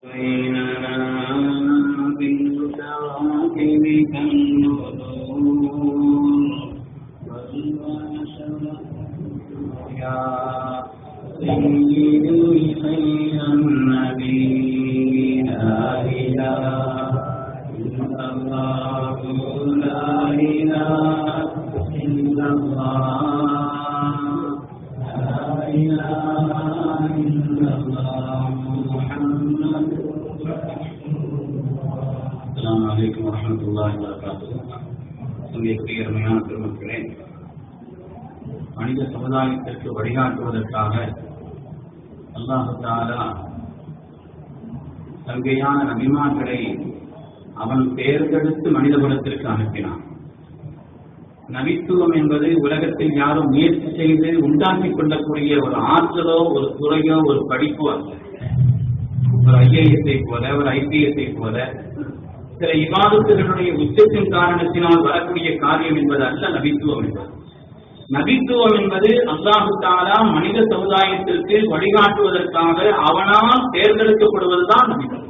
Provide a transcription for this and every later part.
بيننا بالكواكب كالنجوم والبشر يا سيدي خير النبي لا إله إلا الله لا إله إلا الله لا إله إلا الله محمد السلام عليكم ورحمة الله وبركاته சமயத்திற்கு அருமையான பெருமக்களே மனித சமுதாயத்திற்கு வழிகாட்டுவதற்காக அல்லாஹு தாலா தங்கையான நபிமான்களை அவன் தேர்ந்தெடுத்து மனித குலத்திற்கு அனுப்பினான் நபித்துவம் என்பது உலகத்தில் யாரும் முயற்சி செய்து உண்டாக்கிக் கொள்ளக்கூடிய ஒரு ஆற்றலோ ஒரு துறையோ ஒரு படிப்போ அல்ல ஒரு ஐஏஎஸ்ஐ போல ஒரு ஐபிஎஸ்ஐ போல சில இவாதத்துகளுடைய உச்சத்தின் காரணத்தினால் வரக்கூடிய காரியம் என்பது அல்ல நபித்துவம் என்பது நபித்துவம் என்பது அல்லாஹு தாலா மனித சமுதாயத்திற்கு வழிகாட்டுவதற்காக அவனால் தேர்ந்தெடுக்கப்படுவதுதான் நபித்துவம்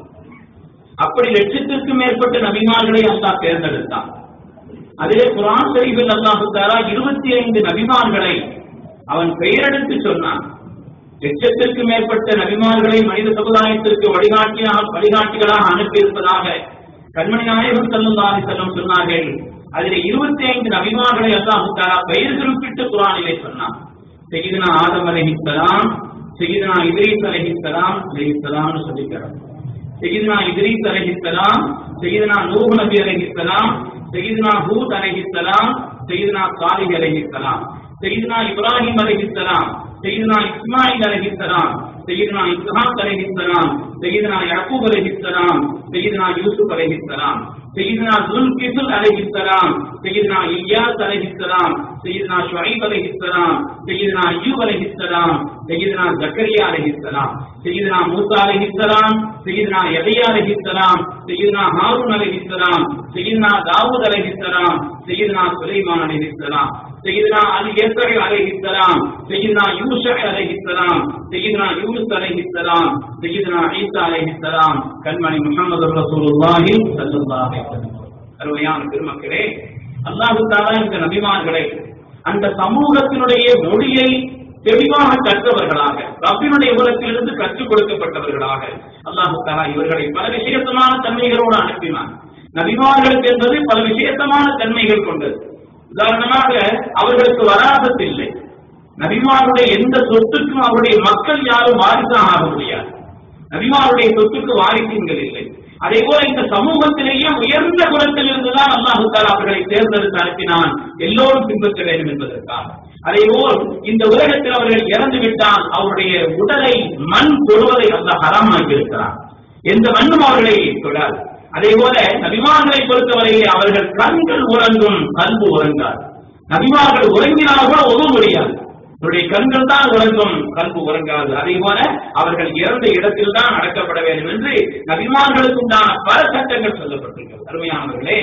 அப்படி லட்சத்திற்கும் மேற்பட்ட நபிமார்களை அல்லாஹ் தேர்ந்தெடுத்தான் அதிலே குரான் ஷரீஃபில் அல்லாஹு தாலா இருபத்தி ஐந்து நபிமான்களை அவன் பெயரெடுத்து சொன்னான் லட்சத்திற்கும் மேற்பட்ட நபிமார்களை மனித சமுதாயத்திற்கு வழிகாட்டியாக வழிகாட்டிகளாக அனுப்பியிருப்பதாக கண்மணி நாயகம் செல்லுந்தாரி செல்லும் சொன்னார்கள் அதிலே இருபத்தி ஐந்து நபிமார்களை அல்லாஹு தாலா பெயர் குறிப்பிட்டு குரானிலே சொன்னான் செய்தினா ஆதம் அலஹித்தலாம் செய்தினா இத்ரீஸ் அலஹித்தலாம் அலஹித்தலாம்னு சொல்லிக்கிறார் செய்தினா இத்ரீஸ் அலஹித்தலாம் செய்தினா நூஹ் நபி அலஹித்தலாம் செய்தினா ஹூத் அலஹித்தலாம் செய்தினா சாலிஹ் அலஹித்தலாம் செய்தினா இப்ராஹிம் அலஹித்தலாம் செய்தினா இஸ்மாயில் அலஹித்தலாம் செய்தினா இஸ்ஹாக் அலஹித்தலாம் செய்தினா யாக்கூப் அலஹித்தலாம் செய்தினா யூசுப் அலஹித்தலாம் سيدنا ذو الكفل عليه السلام سيدنا إياس عليه السلام سيدنا شعيب عليه السلام سيدنا أيوب عليه السلام سيدنا زكريا عليه السلام سيدنا موسى عليه السلام سيدنا يحيى عليه السلام سيدنا هارون عليه السلام سيدنا داود عليه السلام سيدنا سليمان عليه السلام سيدنا علي يسر عليه السلام سيدنا يوشع عليه السلام سيدنا يونس عليه السلام سيدنا عيسى عليه السلام கண்மணி முகமது ரசூலுல்லாஹி ஸல்லல்லாஹு அலைஹி வஸல்லம் அருமையான பெருமக்களே அல்லாஹ் தஆலா இந்த நபிமார்களை அந்த சமூகத்தினுடைய மொழியை தெளிவாக கற்றவர்களாக ரப்பினுடைய உலகத்திலிருந்து கற்றுக் கொடுக்கப்பட்டவர்களாக அல்லாஹு தஆலா இவர்களை பல விசேஷமான தன்மைகளோடு அனுப்பினான் நபிமார்களுக்கு என்பது பல விசேஷமான தன்மைகள் கொண்டது உதாரணமாக அவர்களுக்கு வராசத்து இல்லை நபிமாருடைய எந்த சொத்துக்கும் அவருடைய மக்கள் யாரும் வாரிசாக ஆக முடியாது நபிமாருடைய சொத்துக்கு வாரிசுங்கள் இல்லை அதே போல இந்த சமூகத்திலேயே உயர்ந்த குலத்தில் இருந்துதான் அல்லாஹு தாலா அவர்களை தேர்ந்தெடுத்து அனுப்பினான் எல்லோரும் பின்பற்ற வேண்டும் என்பதற்காக அதே போல் இந்த உலகத்தில் அவர்கள் இறந்து விட்டால் அவருடைய உடலை மண் தொழுவதை அல்லாஹ் ஹராமாக்கி இருக்கிறார் எந்த மண்ணும் அவர்களை தொழாது அதே போல நபிமான்களை பொறுத்தவரையிலே அவர்கள் கண்கள் உறங்கும் கல்பு உறங்காது நபிமார்கள் உறங்கினால் கூட உதவ முடியாது அவருடைய கண்கள் தான் உறங்கும் கல்பு உறங்காது அதே போல அவர்கள் இறந்த இடத்தில் தான் அடக்கப்பட வேண்டும் என்று நபிமான்களுக்கு உண்டான பல சட்டங்கள் சொல்லப்பட்டிருக்கிறது அருமையானவர்களே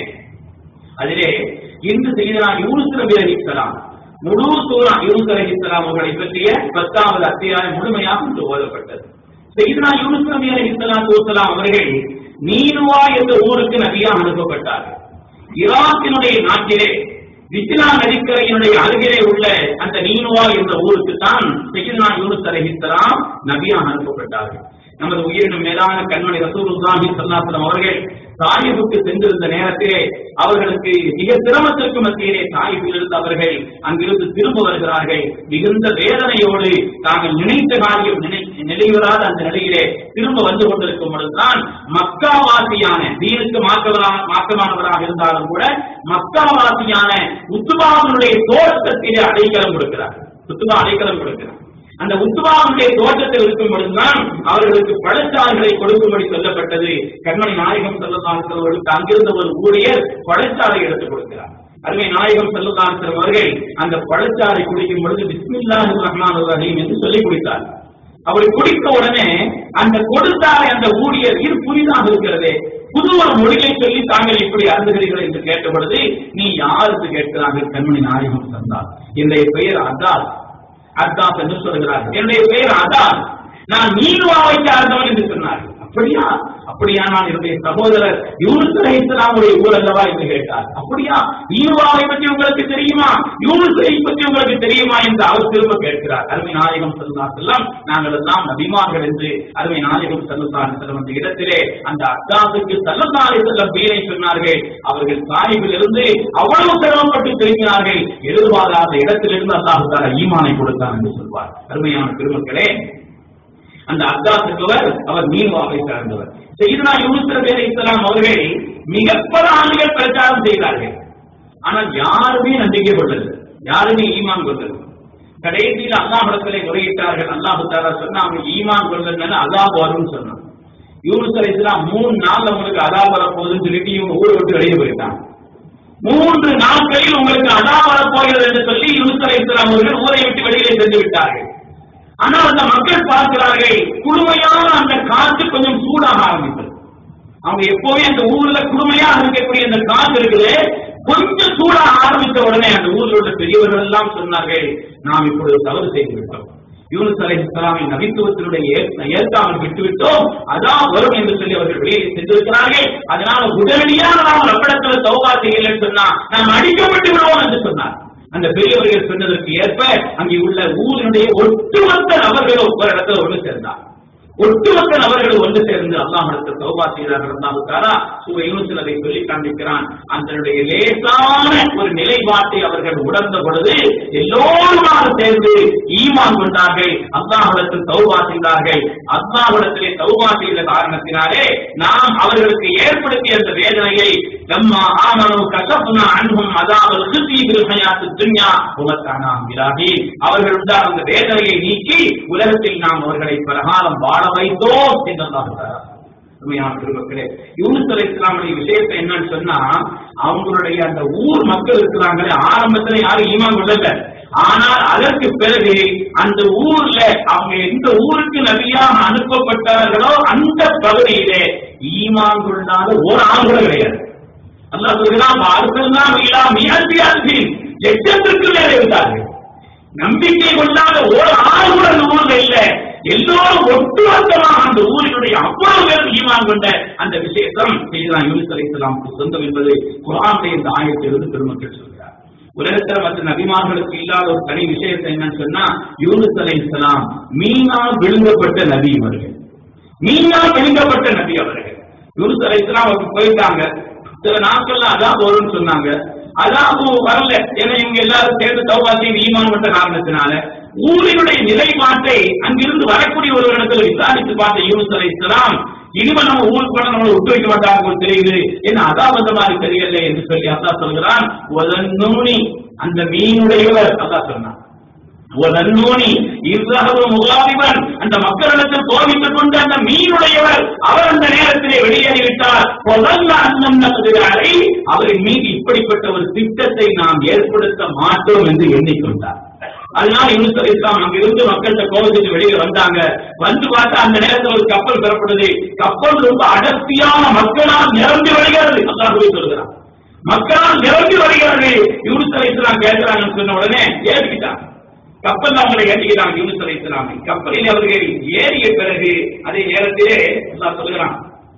அதிலே இன்று செய்தனா யூனுஸ் நபி அலிஸ்லாம் முழு சூரா யூனுஸ் அலிஸ்லாம் அவர்களை பற்றிய பத்தாவது அத்தியாயம் முழுமையாக இன்று ஓதப்பட்டது செய்தனா யூனுஸ் நபி அலிஸ்லாம் தூசலாம் அவர்கள் நீனுவா என்ற ஊருக்கு நபியாக அனுப்பப்பட்டார்கள் ஈராக்கினுடைய நாட்டிலே வித்னா நதிக்கரையினுடைய அருகிலே உள்ள அந்த நீனுவா என்ற ஊருக்கு தான் செய்தனா யூனுஸ் அலிஸ்லாம் நபியாக அனுப்பப்பட்டார்கள் நமது உயிரினும் மேலான கண்மணி ரசூலுல்லாஹி ஸல்லல்லாஹு அவர்கள் தாயிபுக்கு சென்றிருந்த நேரத்திலே அவர்களுக்கு மிக சிரமத்திற்கு மத்தியிலே தாயிபில் இருந்து அவர்கள் அங்கிருந்து திரும்ப வருகிறார்கள் மிகுந்த வேதனையோடு தாங்கள் நினைத்த காரியம் நினை நினைவராத அந்த நிலையிலே திரும்ப வந்து கொண்டிருக்கும் பொழுதுதான் மக்காவாசியான தீனுக்கு மாற்றவரா மாற்றமானவராக இருந்தாலும் கூட மக்காவாசியான உத்துபாவினுடைய தோட்டத்திலே அடைக்கலம் கொடுக்கிறார் உத்துபா அடைக்கலம் கொடுக்கிறார் அந்த உத்துவாவுடைய தோட்டத்தில் இருக்கும் பொழுதுதான் அவர்களுக்கு பழச்சாறுகளை கொடுக்கும்படி சொல்லப்பட்டது கண்மணி நாயகம் செல்லதாசர்களுக்கு அங்கிருந்த ஒரு ஊழியர் பழச்சாறை எடுத்துக் கொடுக்கிறார் அருமை நாயகம் செல்லதாசர் அவர்கள் அந்த பழச்சாறை குடிக்கும் பொழுது பிஸ்மில்லாஹி ரஹ்மான் ரஹீம் என்று சொல்லி குடித்தார் அப்படி குடித்த உடனே அந்த கொடுத்தாரை அந்த ஊழியர் இது புதிதாக இருக்கிறதே புது ஒரு மொழியை சொல்லி தாங்கள் இப்படி அருந்துகிறீர்கள் என்று கேட்ட பொழுது நீ யாருக்கு கேட்கிறார்கள் கண்மணி நாயகம் தந்தார் என்னுடைய பெயர் அதாஸ் அத்தாஸ் என்று சொல்கிறார் என்னுடைய பெயர் அதான் நான் மீனுவாவை சார்ந்தவன் என்று சொன்னார் அப்படியா அப்படியானால் என்னுடைய சகோதரர் யூனுஸ் அலைஹிஸ்ஸலாமுடைய ஊர் அல்லவா என்று கேட்டார் அப்படியா ஈவாவை பற்றி உங்களுக்கு தெரியுமா யூனுஸை பற்றி உங்களுக்கு தெரியுமா என்று அவர் திரும்ப கேட்கிறார் அருமை நாயகம் செல்லா செல்லம் நாங்கள் எல்லாம் நபிமார்கள் என்று அருமை நாயகம் செல்லா செல்லும் அந்த இடத்திலே அந்த அத்தாசுக்கு செல்லத்தாரை செல்லம் பேரை சொன்னார்கள் அவர்கள் சாய்வில் இருந்து அவ்வளவு சிரமப்பட்டு திரும்பினார்கள் எதிர்பாராத இடத்திலிருந்து அல்லாஹு தாலா ஈமானை கொடுத்தான் என்று சொல்வார் அருமையான பெருமக்களே அந்த அத்தாசுக்கவர் அவர் மீன்வாவை சார்ந்தவர் செய்தனா யூனுஸ் நபி இஸ்லாம் அவர்கள் மிக பல ஆண்டுகள் பிரச்சாரம் செய்தார்கள் ஆனால் யாருமே நம்பிக்கை கொள்ளல யாருமே ஈமான் கொள்ளல கடைசியில் அல்லாஹிடத்திலே முறையிட்டார்கள் அல்லாஹு தாலா சொன்னா அவங்க ஈமான் கொள்ளலன்னு அல்லாஹ் வரும்னு சொன்னான் யூனுஸ் அலை இஸ்லாம் மூணு நாள்ல உங்களுக்கு அதா வரப்போகுதுன்னு சொல்லிட்டு இவங்க ஊரை விட்டு வெளியே போயிட்டாங்க மூன்று நாட்களில் உங்களுக்கு அதா வரப்போகிறது என்று சொல்லி யூனுஸ் அலை இஸ்லாம் அவர்கள் ஊரை விட்டு வெளியிலே சென்று விட்டார்கள் ஆனால் அந்த மக்கள் பார்க்கிறார்கள் குழுமையான அந்த காற்று கொஞ்சம் சூடாக ஆரம்பித்தது அவங்க எப்பவுமே அந்த ஊர்ல குழுமையா இருக்கக்கூடிய அந்த காற்று இருக்குது கொஞ்சம் சூடாக ஆரம்பித்த உடனே அந்த ஊரில் உள்ள பெரியவர்கள் எல்லாம் சொன்னார்கள் நாம் இப்பொழுது தவறு செய்து விட்டோம் யூனுஸ் அலை இஸ்லாமின் நபித்துவத்தினுடைய ஏற்க- ஏற்காமல் விட்டுவிட்டோம் அதான் வரும் என்று சொல்லி அவர்கள் வெளியே சென்றிருக்கிறார்கள் அதனால உடனடியாக நாம் ரப்படத்தில் தௌபா செய்யலன்னு சொன்னா நாம் அடிக்கப்பட்டு விடுவோம் என்று சொன்னார் அந்த பெரியவர்கள் சொன்னதற்கு ஏற்ப அங்கே உள்ள ஊரினுடைய ஒட்டுமொத்த நபர்களும் ஒரு இடத்துல ஒன்று சேர்ந்தார் ஒட்டுமொத்த நபர்கள் ஒன்று சேர்ந்து அல்லாஹிடத்தில் தௌபா செய்தார்கள் அல்லாஹு தாரா சூர யூனுஸில் அதை சொல்லி காண்பிக்கிறான் அதனுடைய லேசான ஒரு நிலைப்பாட்டை அவர்கள் உணர்ந்த பொழுது எல்லோருமாக சேர்ந்து ஈமான் கொண்டார்கள் அல்லாஹிடத்தில் தௌபா செய்தார்கள் அல்லாஹிடத்திலே தௌபா செய்த காரணத்தினாலே நாம் அவர்களுக்கு ஏற்படுத்திய அந்த வேதனையை லம்மா ஆமனு கசப்னா அன்பும் அதாவது கிருதி ஹயாத்து துன்யா உமத்தானாம் இலாஹி அவர்கள் உண்டான அந்த வேதனையை நீக்கி உலகத்தில் நாம் அவர்களை பிரகாரம் வாழ வைத்தோம் என்று அல்லாஹ் சொல்றார். உண்மையான பெருமக்களே யூனுஸ் அலை இஸ்லாமுடைய விஷயத்தை என்னன்னு சொன்னா அவங்களுடைய அந்த ஊர் மக்கள் இருக்கிறாங்களே ஆரம்பத்துல யாரும் ஈமான் கொள்ளல ஆனால் அதற்கு பிறகு அந்த ஊர்ல அவங்க எந்த ஊருக்கு நபியாக அனுப்பப்பட்டார்களோ அந்த பகுதியிலே ஈமான் கொள்ளாத ஒரு ஆள் கூட கிடையாது அல்லாஹ் சொல்கிறான் பார்க்கலாம் இல்லா மியாசியாசி லட்சத்திற்கு மேலே இருந்தார்கள் நம்பிக்கை கொள்ளாத ஒரு ஆள் கூட அந்த ஊர்ல இல்ல எல்லோரும் ஒட்டுமொத்தமாக அந்த ஊரினுடைய அவ்வளவு பேர் ஈமான் கொண்ட அந்த விஷயத்தம் செய்தான் யூனிஸ் அலை இஸ்லாமுக்கு சொந்தம் என்பது குரானுடைய இந்த ஆயத்திலிருந்து பெருமக்கள் சொல்கிறார் உலகத்துல மற்ற நபிமார்களுக்கு இல்லாத ஒரு தனி விஷயத்தை என்னன்னு சொன்னா யூனுஸ் அலை இஸ்லாம் மீனால் விழுங்கப்பட்ட நபி இவர்கள் மீனால் விழுங்கப்பட்ட நபி அவர்கள் யூனுஸ் அலை இஸ்லாம் அவருக்கு போயிட்டாங்க சில நாட்கள்ல அதான் வரும்னு சொன்னாங்க அதாவது வரல ஏன்னா இவங்க எல்லாரும் சேர்ந்து தௌபா செய்து ஈமான் பண்ற காரணத்தினால ஊரினுடைய நிலைப்பாட்டை அங்கிருந்து வரக்கூடிய ஒரு இடத்துல விசாரித்து பார்த்த யூனுஸ் அலை இஸ்லாம் இனிமே நம்ம ஊருக்கு போனா நம்மளை விட்டு வைக்க மாட்டாங்க போல தெரியுது என்ன அதான் வந்த மாதிரி தெரியல என்று சொல்லி அல்லா சொல்கிறான் ஒதன்னூனி அந்த மீனுடையவர் அல்லா சொன்னான் ஒதன்னூனி இவ்வளவு முகாமிவன் அந்த மக்களிடத்தில் கோபித்துக் கொண்டு அந்த மீனுடையவர் அவர் அந்த நேரத்திலே வெளியேறிவிட்டார் முதல்ல அன்னம் நகுதிராரை அவரின் மீது இப்படிப்பட்ட ஒரு திட்டத்தை நாம் ஏற்படுத்த மாட்டோம் என்று எண்ணிக்கொண்டார் அதனால யூனுஸ் அலி இஸ்லாம் அங்கிருந்து மக்கள்கிட்ட கோபத்துக்கு வெளியே வந்தாங்க வந்து பார்த்தா அந்த நேரத்தில் ஒரு கப்பல் பெறப்படுது கப்பல் ரொம்ப அடர்த்தியான மக்களால் நிரம்பி வருகிறது அல்லாஹ் சொல்கிறான் மக்களால் நிரம்பி வருகிறது யூனுஸ் அலி இஸ்லாம் கேட்கிறாங்கன்னு சொன்ன உடனே ஏறிக்கிட்டாங்க கப்பல் அவங்களை ஏற்றிக்கிறாங்க யூனுஸ் அலை இஸ்லாமை கப்பலில் அவர்கள் ஏறிய பிறகு அதே நேரத்திலே அல்லாஹ் சொல்கிறான்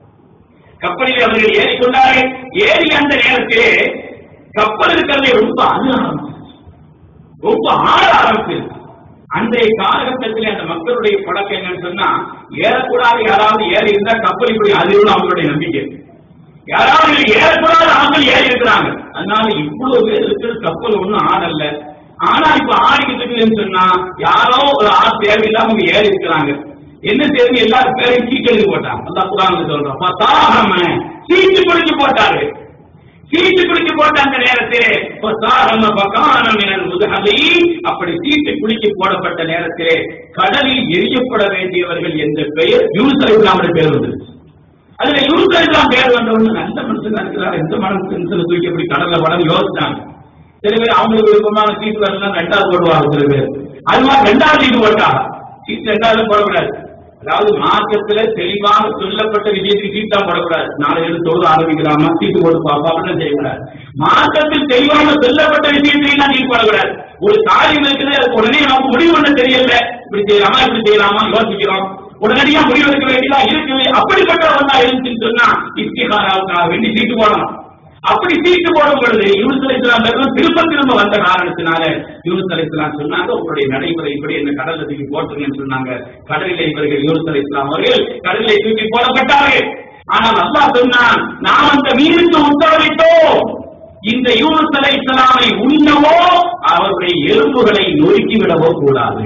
கப்பலில் அவர்கள் ஏறிக்கொண்டார்கள் ஏறிய அந்த நேரத்திலே கப்பல் இருக்கிறதை ரொம்ப அழ ஆரம்பிச்சு ரொம்ப ஆழ ஆரம்பிச்சிருக்கு அன்றைய காலகட்டத்திலே அந்த மக்களுடைய பழக்கம் என்னன்னு சொன்னா ஏறக்கூடாது யாராவது ஏறி இருந்தா கப்பல் இப்படி அதிரும் அவங்களுடைய நம்பிக்கை யாராவது இதுல ஏறக்கூடாத ஆட்கள் ஏறி இருக்கிறாங்க அதனால இவ்வளவு பேர் இருக்கிற கப்பல் ஒண்ணும் ஆடல்ல ஆனா இப்ப ஆடிக்கிட்டு இருக்குதுன்னு சொன்னா யாரோ ஒரு ஆள் தேவையில்லாம அவங்க ஏறி இருக்கிறாங்க என்ன செய்யுது எல்லாரும் பேரையும் சீட்டு எழுதி போட்டாங்க அல்லா குரான் சொல்றோம் பத்தாம சீட்டு பிடிச்சு போட்டாரு சீட்டு பிடிச்சு போட்ட அந்த நேரத்திலே பத்தாரம பகானம் என முதுகலை அப்படி சீட்டு பிடிச்சு போடப்பட்ட நேரத்திலே கடலில் எரியப்பட வேண்டியவர்கள் என்ற பெயர் யூஸ் அலிஸ்லாமுடைய பேர் வந்துருச்சு அதுல யூஸ் அலிஸ்லாம் பேர் வந்தவங்க நல்ல மனுஷன் இருக்கிறார் எந்த மனசு தூக்கி அப்படி கடல்ல படம் யோசிச்சாங்க சில பேர் அவங்களுக்கு விருப்பமான சீட்டு வரலாம் ரெண்டாவது போடுவாங்க சில பேர் அது மாதிரி ரெண்டாவது சீட்டு போட்டாங்க சீட்டு ரெண்டாவது போடக்கூடாது அதாவது மார்க்கத்துல தெளிவாக சொல்லப்பட்ட விஷயத்துக்கு சீட் தான் போடக்கூடாது நாளை எடுத்து தொழுது ஆரம்பிக்கலாமா சீட்டு போட்டு பார்ப்போம் அப்படின்னு செய்யக்கூடாது மார்க்கத்தில் தெளிவாக சொல்லப்பட்ட விஷயத்துக்கு தான் சீட் போடக்கூடாது ஒரு காரியம் இருக்குது அதுக்கு உடனே நமக்கு முடிவு பண்ண தெரியல இப்படி செய்யலாமா இப்படி செய்யலாமா யோசிக்கிறோம் உடனடியா முடிவெடுக்க வேண்டியதா இருக்குது அப்படிப்பட்ட ஒன்றா இருந்துச்சுன்னு சொன்னா இஸ்திகாராவுக்காக வேண்டி சீட்டு போடணும் அப்படி சீட்டு போடும் பொழுது யூனுஸ் அலைஹிஸ்ஸலாம் வெறும் திரும்ப திரும்ப வந்த காரணத்தினால யூனுஸ் அலைஹிஸ்ஸலாம் சொன்னாங்க உங்களுடைய நடைமுறை இப்படி என்ன கடல்ல தூக்கி போட்டுருங்கன்னு சொன்னாங்க கடலிலே இவர்கள் யூனுஸ் அலைஹிஸ்ஸலாம் அவர்கள் கடலிலே தூக்கி போடப்பட்டார்கள் ஆனால் அல்லாஹ் சொன்னான் நாம் அந்த மீனுக்கு உத்தரவிட்டோம் இந்த யூனுஸ் அலைஹிஸ்ஸலாமை உண்ணவோ அவருடைய எலும்புகளை நொறுக்கி விடவோ கூடாது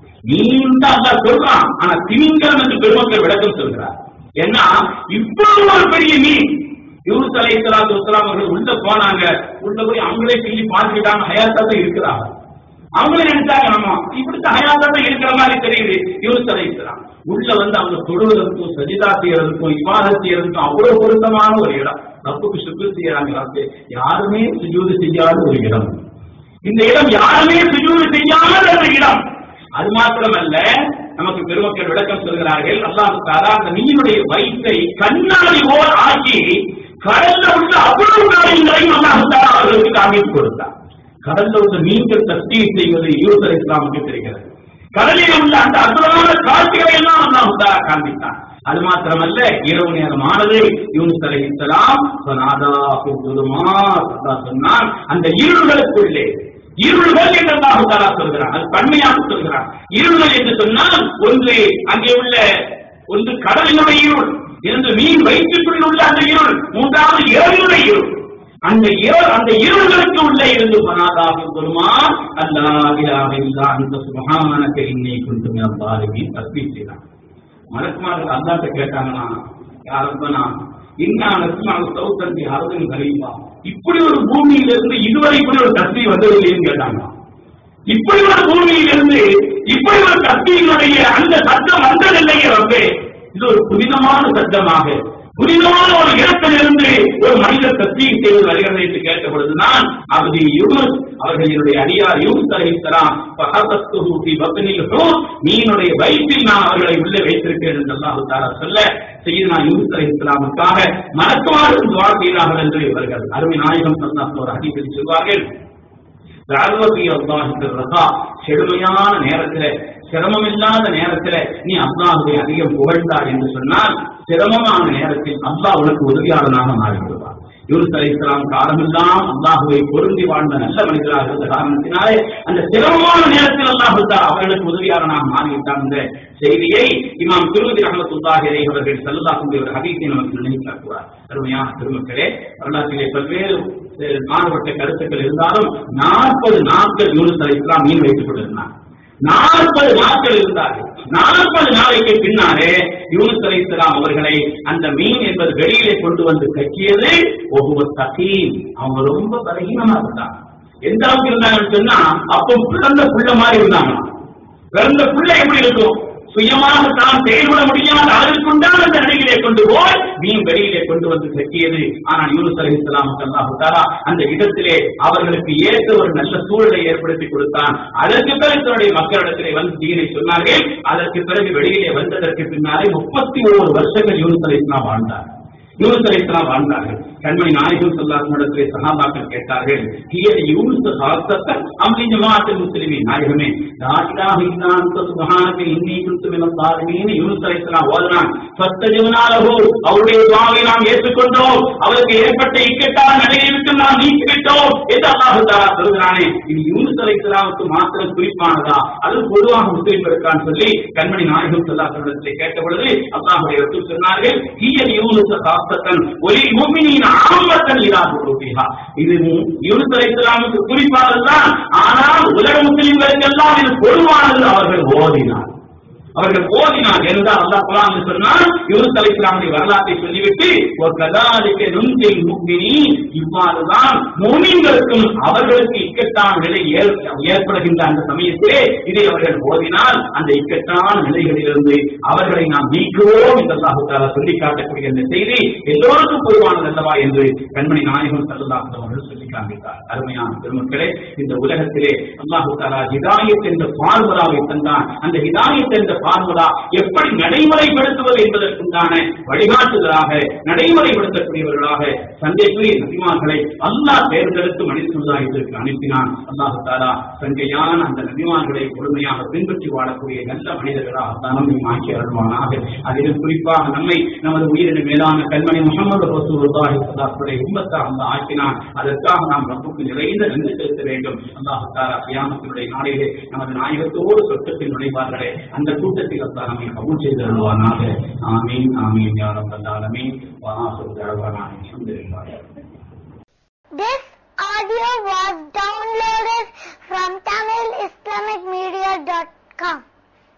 நீண்ட அல்லாஹ் சொல்றான் ஆனா திமிங்கலம் என்று பெருமக்கள் விளக்கம் சொல்கிறார் ஏன்னா இவ்வளவு ஒரு பெரிய மீன் யூனுஸ் அலைஹிஸ்ஸலாத்து வஸ்ஸலாம் அவர்கள் உள்ள போனாங்க உள்ள போய் அவங்களே சொல்லி பார்த்துட்டாங்க ஹயாத்தா தான் இருக்கிறாங்க அவங்களே நினைச்சாங்க நம்ம இப்படித்தான் ஹயாத்தா தான் இருக்கிற மாதிரி தெரியுது யூனுஸ் அலைஹிஸ்ஸலாம் உள்ள வந்து அவங்க தொழுவதற்கும் சஜிதா செய்யறதுக்கும் இவாதம் செய்யறதுக்கும் அவ்வளவு பொருத்தமான ஒரு இடம் ரப்புக்கு சுக்கு செய்யறாங்க ரப்பு யாருமே சுஜூது செய்யாத ஒரு இடம் இந்த இடம் யாருமே சுஜூது செய்யாத ஒரு இடம் அது மாத்திரமல்ல நமக்கு பெருமக்கள் விளக்கம் சொல்கிறார்கள் அல்லாஹ் தாலா அந்த மீனுடைய வயிற்றை கண்ணாடி போல் ஆக்கி கடல்ல உள்ள அவ்வளவு காரியங்களையும் அல்லாஹ் தாலா அவர்களுக்கு காமித்து கொடுத்தார் கடல்ல உள்ள மீன்கள் தஸ்தீர் செய்வது யூசர் இஸ்லாமுக்கு தெரிகிறது கடலில் உள்ள அந்த அற்புதமான காட்சிகளை எல்லாம் அல்லாஹ் தாலா காண்பித்தான் அது மாத்திரமல்ல இரவு நேரமானது யூனுஸ் அலைஹிஸ்ஸலாம் ஃபனாதா ஃபில் ظுலுமாத் அல்லாஹ் சொன்னான் அந்த இருள்களுக்குள்ளே இருள்கள் என்று அல்லாஹ் தஆலா சொல்கிறான் அது பன்மையாக சொல்கிறான் இருள்கள் என்று சொன்னால் ஒன்று அங்கே உள்ள ஒன்று கடலினுடைய இருள் இரண்டு மீன் வயிற்றுக்குள் உள்ள அந்த இருள் மூன்றாவது இரவினுடைய இருள் அந்த இருள் அந்த இருள்களுக்கு உள்ளே இருந்து பனாதாக பெருமா அல்லாஹ் இலாஹ இல்லா அந்த சுபஹானக இன்னி குன்து மினல் ஸாலிமீன் தஸ்பீஹ் செய்தான் மலக்குமார்கள் அல்லாஹ்ட்ட கேட்டாங்கன்னா யாரப்பனா இன்னா நஸ்மாவு சௌத்தன் பி ஹர்தின் கரீபா இப்படி ஒரு பூமியிலிருந்து இதுவரை இப்படி ஒரு தஸ்பீ வந்ததில்லைன்னு கேட்டாங்க இப்படி ஒரு பூமியிலிருந்து இப்படி ஒரு தஸ்பீனுடைய அந்த சத்தம் வந்ததில்லையே ரப்பே இது ஒரு புனிதமான சத்தமாக புனிதமான ஒரு இடத்திலிருந்து ஒரு மனிதர் தஸ்பீக் செய்வது வருகிறது என்று கேட்ட பொழுதுதான் அவதி யூனுஸ் அவர்களுடைய அடியார் யூனுஸ் அலைஹிஸ்ஸலாம் ஃபஹபத்துஹு ஃபீ பத்னில் ஹூத் மீனுடைய வயிற்றில் நான் அவர்களை உள்ளே வைத்திருக்கிறேன் என்று அல்லாஹ் தஆலா சொல்ல செய்யுனா யூனுஸ் அலைஹிஸ்ஸலாமுக்காக மலக்குமாரும் துஆ செய்தார்கள் என்று இவர்கள் அருமை நாயகம் ஸல்லல்லாஹு ஒரு ஹதீஸில் சொல்வார்கள் தாழ்வதி அல்லாஹுக்கு ரகா செழுமையான நேரத்துல சிரமம் இல்லாத நேரத்துல நீ அல்லாஹுவை அதிகம் புகழ்ந்தார் என்று சொன்னால் சிரமமான நேரத்தில் அல்லாஹ் உனக்கு உதவியாளனாக மாறிவிடுவார் யூனுஸ் அலைஹிஸ்ஸலாம் காலமெல்லாம் அல்லாஹுவை பொருந்தி வாழ்ந்த நல்ல மனிதராக இருந்த காரணத்தினாலே அந்த சிரமமான நேரத்தில் அல்லாஹ் தாலா அவர்களுக்கு உதவியாளனாக மாறிவிட்டார் என்ற செய்தியை இமாம் திருமதி ரஹமத்துல்லாஹி அலைஹி அவர்கள் ஸல்லல்லாஹு ஒரு ஹதீஸை நமக்கு நினைவுகிறார் அருமையான பெருமக்களே வரலாற்றிலே பல்வேறு அஹ், மாறுபட்ட கருத்துக்கள் இருந்தாலும் நாற்பது நாட்கள் யூனுஸ் அலைஹிஸ்ஸலாம் மீன் வைத்துக் கொண்டிருந்தார் நாற்பது நாட்கள் இருந்தார்கள் நாற்பது நாளைக்கு பின்னாலே யூனுஸ் அலைஹிஸ்ஸலாம் அவர்களை அந்த மீன் என்பது வெளியிலே கொண்டு வந்து கக்கியது ஒவ்வொரு தகீம் அவங்க ரொம்ப பலகீனமா இருந்தாங்க எந்த அளவுக்கு இருந்தாங்கன்னு சொன்னா அப்போ பிறந்த புள்ள மாதிரி இருந்தாங்க பிறந்த புள்ள எப்படி இருக்கும் சுயமாக தான் செயல்பட முடியாத அதற்குண்டான அந்த நிலையிலே கொண்டு போய் மீன் வெளியிலே கொண்டு வந்து கட்டியது ஆனால் யூனுஸ் அலைஹிஸ்ஸலாமுக்கு அல்லாஹ் தஆலா அந்த இடத்திலே அவர்களுக்கு ஏற்ற ஒரு நல்ல சூழலை ஏற்படுத்தி கொடுத்தான் அதற்கு பிறகு தன்னுடைய மக்களிடத்திலே வந்து தீனை சொன்னார்கள் அதற்கு பிறகு வெளியிலே வந்ததற்கு பின்னாலே முப்பத்தி ஓரு வருஷங்கள் யூனுஸ் அலைஹிஸ்ஸலாம் வாழ்ந்தார் யூனுஸ் அலைஹிஸ்ஸலாம் வாழ்ந்தார்கள் கண்மணி நாயகம் ஸல்லல்லாஹு அலைஹி வஸல்லம் சஹாபாக்கள் கேட்டார்கள் ஹிய யூனுஸ் ஹாஸத்தன் அம் லி ஜமாஅத்தில் முஸ்லிமீன் நாயகமே லா இலாஹ இல்லா அன்த சுப்ஹானக இன்னீ குன்து மினல் ஸாலிமீன் யூனுஸ் அலைஹிஸ்ஸலாம் ஓதுனான் ஃபஸ்தஜப்னா லஹு அவருடைய துஆவை நாம் ஏற்றுக்கொண்டோம் அவருக்கு ஏற்பட்ட இக்கட்டான நிலையை விட்டு நாம் நீக்கிவிட்டோம் என்று அல்லாஹ் தஆலா சொல்கிறானே இது யூனுஸ் அலைஹிஸ்ஸலாமுக்கு மாத்திரம் குறிப்பானதா அது பொதுவாக முஸ்லிம்களுக்கான்னு சொல்லி கண்மணி நாயகம் ஸல்லல்லாஹு அலைஹி வஸல்லம் கேட்ட பொழுது அல்லாஹ்வுடைய ரசூல் சொன்னார்கள் ஹிய யூனுஸ் ஹாஸத்தன் ஒலி முஃமினீன ஆமத்தன் இலா குலூபிஹா இது மு- யூனுஸ் அலைஹிஸ்ஸலாமுக்கு குறிப்பானதுதான் ஆனால் உலக முஸ்லிம்களுக்கெல்லாம் இது பொதுவானது அவர்கள் ஓதினார் அவர்கள் ஓதினார் என்றால் அல்லாஹ் குர்ஆனில் சொன்னால் யூனுஸ் அலைஹிஸ்ஸலாமுடைய வரலாற்றை சொல்லிவிட்டு ஒரு கதாலிக்க நுஞ்சில் முக்மினி இவ்வாறுதான் மூமின்களுக்கும் அவர்களுக்கு இக்கட்டான நிலை ஏற்- ஏற்படுகின்ற அந்த சமயத்திலே இதை அவர்கள் ஓதினால் அந்த இக்கட்டான நிலைகளிலிருந்து அவர்களை நாம் நீக்குவோம் என்று அல்லாஹு தஆலா சொல்லி காட்டக்கூடிய இந்த செய்தி எல்லோருக்கும் பொதுவானது அல்லவா என்று கண்மணி நாயகம் ஸல்லல்லாஹு அலைஹி அவர்கள் சொல்லி காண்பித்தார் அருமையான பெருமக்களே இந்த உலகத்திலே அல்லாஹு தாலா ஹிதாயத் என்ற பார்முலாவை தந்தான் அந்த ஹிதாயத் என்ற பார்முலா எப்படி நடைமுறைப்படுத்துவது என்பதற்குண்டான வழிகாட்டுதலாக நடைமுறைப்படுத்தக்கூடியவர்களாக சந்தைக்குரிய நபிமார்களை அல்லாஹ் தேர்ந்தெடுத்து மனித சமுதாயத்திற்கு அனுப்பினான் அல்லாஹு தாலா சங்கையான அந்த நபிமார்களை முழுமையாக பின்பற்றி வாழக்கூடிய நல்ல மனிதர்களாக தான் நம்மை மாற்றி அருள்வானாக அதிலும் குறிப்பாக நம்மை நமது உயிரின மேலான கண்மணி முகமது ரசூலுல்லாஹி ஸல்லல்லாஹு உம்மத்தாக அந்த ஆக்கினான் அதற்காக நாம் ரப்புக்கு நிறைந்த நன்றி செலுத்த வேண்டும் அல்லாஹு தாலா கியாமத்தினுடைய நாளையிலே நமது நாயகத்தோடு சொர்க்கத்தில் நுழைவார்களே அந்த கூட்டத்தில் அல்லா நம்மை கபூல் செய்து அருள்வானாக ஆமீன் ஆமீன் யா ரப்பல் ஆலமீன் வஆஹிரு தஅவானா அல்ஹம்துலில்லாஹ் This audio was downloaded from TamilIslamicMedia.com.